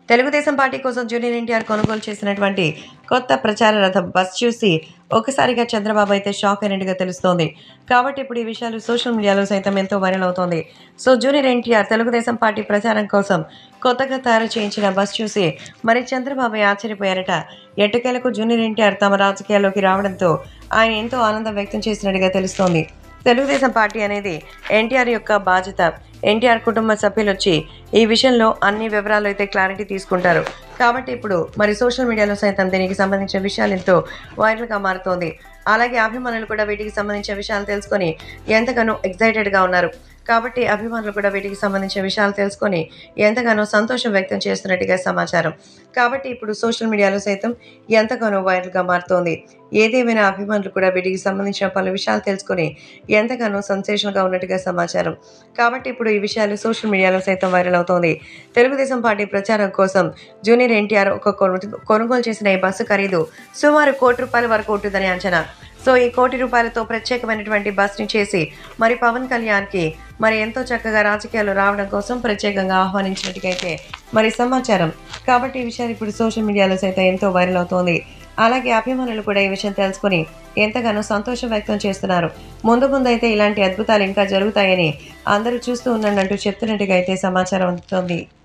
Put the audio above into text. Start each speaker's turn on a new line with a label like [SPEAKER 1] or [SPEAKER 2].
[SPEAKER 1] Telugu Desam party కోసం junior NTR కొనుగోలు చేసినటువంటి కొత్త ప్రచార రథం బస్ చూసి ఒకసారిగా చంద్రబాబు అయితే షాక్ అయినట్టుగా తెలుస్తోంది కాబట్టి ఇప్పుడు ఈ విషయాలు సోషల్ మీడియాలో సైతం ఎంతో వైరల్ అవుతోంది so junior NTR Telugu Desam party ప్రచారం కోసం కొత్తగా తయారు చేయించిన బస్ చూసి మరి చంద్రబాబు ఆశ్చర్యపోయారట ఎట్టకేలకు జూనియర్ ఎన్టీఆర్ తమ రాజకీయాల్లోకి రావడంతో ఆయన ఎంతో ఆనందం వ్యక్తం చేసినట్టుగా తెలుస్తోంది తెలుగుదేశం పార్టీ అనేది ఎన్టీఆర్ యొక్క బాధ్యత ఎన్టీఆర్ కుటుంబ సభ్యులు వచ్చి ఈ విషయంలో అన్ని వివరాలు అయితే క్లారిటీ తీసుకుంటారు కాబట్టి ఇప్పుడు మరి సోషల్ మీడియాలో సైతం దీనికి సంబంధించిన విషయాలు ఎంతో వైరల్గా మారుతోంది అలాగే అభిమానులు కూడా వీటికి సంబంధించిన విషయాలు తెలుసుకొని ఎంతగానో ఎక్సైటెడ్గా ఉన్నారు కాబట్టి అభిమానులు కూడా వీటికి సంబంధించిన విషయాలు తెలుసుకొని ఎంతగానో సంతోషం వ్యక్తం చేస్తున్నట్టుగా సమాచారం కాబట్టి ఇప్పుడు సోషల్ మీడియాలో సైతం ఎంతగానో వైరల్గా మారుతోంది ఏదేమైనా అభిమానులు కూడా వీటికి సంబంధించిన పలు విషయాలు తెలుసుకొని ఎంతగానో సెన్సేషన్గా ఉన్నట్టుగా సమాచారం కాబట్టి ఇప్పుడు ఈ విషయాలు సోషల్ మీడియాలో సైతం వైరల్ అవుతోంది తెలుగుదేశం పార్టీ ప్రచారం కోసం జూనియర్ ఎన్టీఆర్ ఒక కొను- కొనుగోలు చేసిన ఈ బస్సు ఖరీదు సుమారు కోటి రూపాయల వరకు ఉంటుందని అంచనా సో ఈ కోటి రూపాయలతో ప్రత్యేకమైనటువంటి బస్ని చేసి మరి పవన్ కళ్యాణ్కి మరి ఎంతో చక్కగా రాజకీయాలు రావడం కోసం ప్రత్యేకంగా ఆహ్వానించినట్టుగైతే మరి సమాచారం కాబట్టి ఈ విషయాలు ఇప్పుడు సోషల్ మీడియాలో సైతం ఎంతో వైరల్ అవుతోంది అలాగే అభిమానులు కూడా ఈ విషయం తెలుసుకుని ఎంతగానో సంతోషం వ్యక్తం చేస్తున్నారు ముందు ముందు అయితే ఇలాంటి అద్భుతాలు ఇంకా జరుగుతాయని అందరూ చూస్తూ ఉండండి అంటూ చెప్తున్నట్టుగా అయితే సమాచారం అందుతోంది